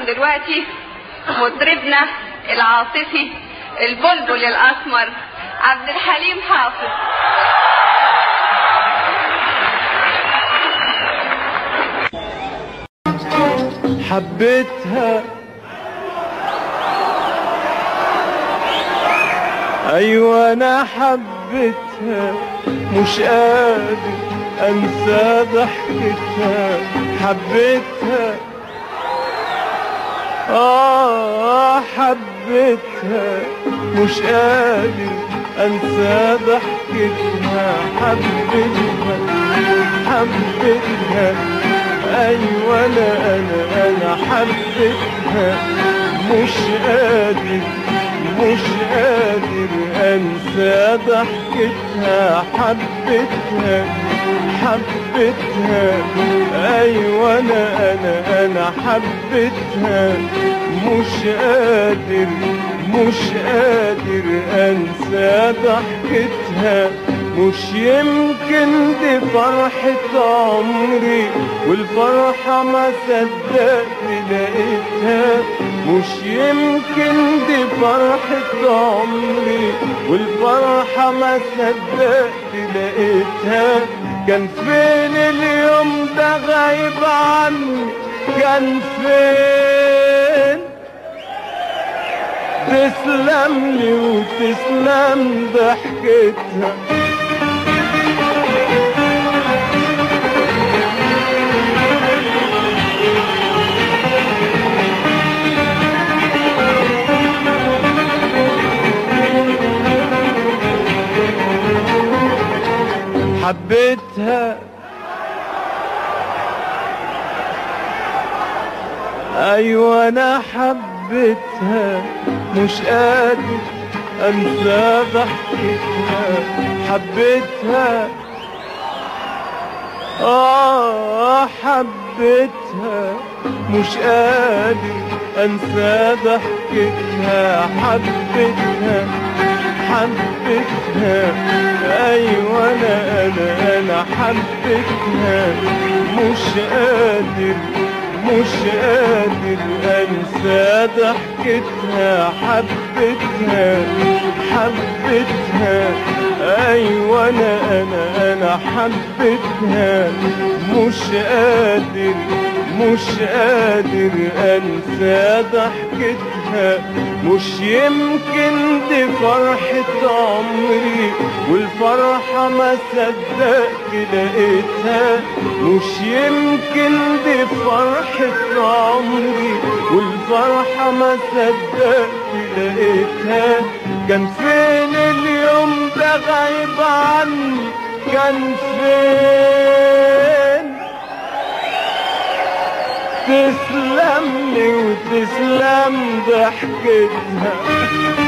لكم دلوقتي مطربنا العاطفي البلبل الاسمر عبد الحليم حافظ حبيتها ايوه انا حبيتها مش قادر انسى ضحكتها حبيتها اه حبيتها مش قادر انسى ضحكتها حبيتها حبيتها ايوه انا انا انا حبيتها مش قادر مش قادر انسى ضحكتها حبيتها حبيتها ايوه انا انا انا حبيتها مش قادر مش قادر انسى ضحكتها مش يمكن دي فرحة عمري والفرحة ما صدقت لقيتها مش يمكن دي فرحة عمري والفرحة ما صدقت لقيتها كان فين اليوم ده غايب عني كان فين تسلم لي وتسلم ضحكتها حبيتها ايوه انا حبيتها مش قادر انسى ضحكتها حبيتها اه حبيتها مش قادر انسى ضحكتها حبيتها حبيتها ايوه انا انا انا حبيتها مش قادر مش قادر انسى ضحكتها حبيتها حبيتها ايوه انا انا انا حبيتها مش قادر مش قادر انسى ضحكتها مش يمكن دي فرحة عمري والفرحة ما صدقت لقيتها مش يمكن دي فرحة عمري والفرحة ما صدقت لقيتها كان فين اليوم ده غايب عني كان فين تسلم لي وتسلم ضحكتها